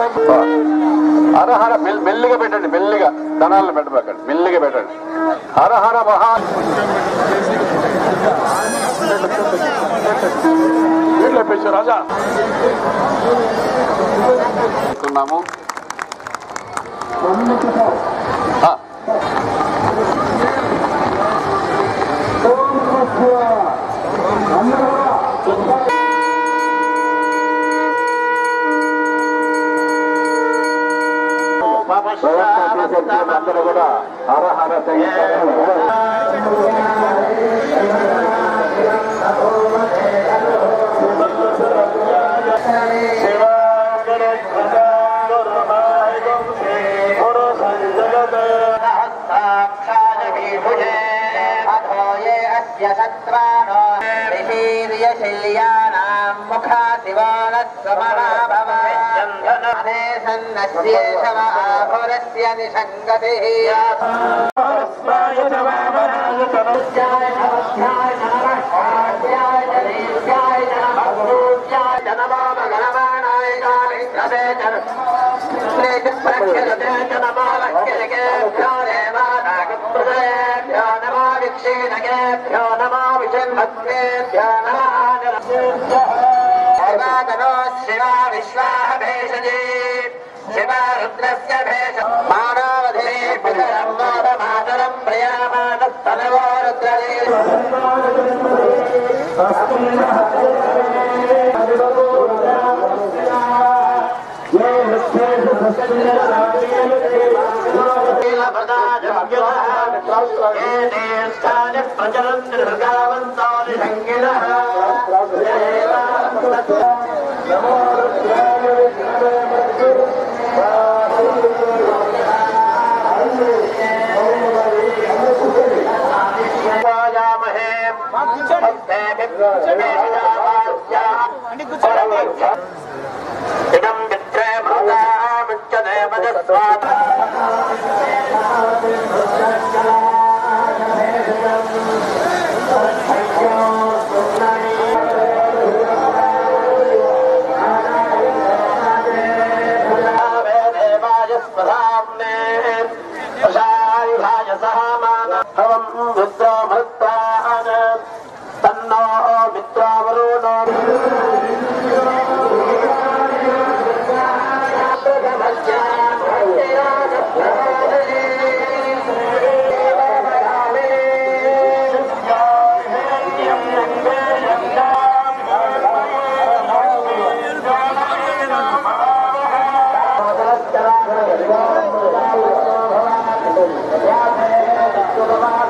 హరహర మెల్- మెల్లిగా పెట్టండి మెల్లిగా ధనాలను పెట్టబెట్టండి మెల్లిగా పెట్టండి హరహర మహా వీటిలో పెంచు రాజా ఉన్నాము ఆ. అందరూ కూడా హరహర शीर्यशल्यानाम् मुखा शिवानस्वमना भव चन्दने सन्नस्येषवाहुरस्य निषङ्गतिः शिवा विश्वाः भेषजे शिवा रुद्रस्य भेष मानवधे पितरं मातरं प्रयामानस्तनवो रुद्रदे ఇదం మిత్రే మృతాముచ్యతే మదస్వాద తన్నో మిత్రావరుణో ఆ